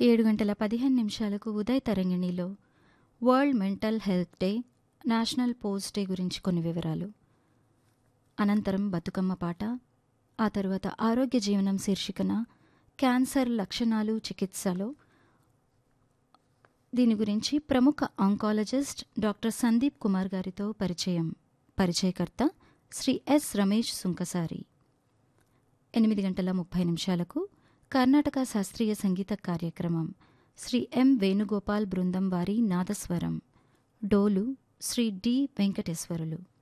ఏడు గంటల పదిహేను నిమిషాలకు ఉదయ్ తరంగిణిలో world mental health day national post day గురించి కొన్ని వివరాలు అనంతరం బతుకమ్మ పాట ఆ తరువాత ఆరోగ్య జీవనం శీర్షికన క్యాన్సర్ లక్షణాలు చికిత్సలో దీని గురించి ప్రముఖ ఆంకాలజిస్ట్ డాక్టర్ సందీప్ కుమార్ గారితో పరిచయం పరిచయకర్త శ్రీ ఎస్ రమేష్ సుంకసారి ఎనిమిది గంటల ముప్పై నిమిషాలకు కర్ణాటక శాస్త్రీయ సంగీత కార్యక్రమం శ్రీ ఎం వేణుగోపాల్ బృందం వారి నాదస్వరం డోలు శ్రీ డి వెంకటేశ్వరులు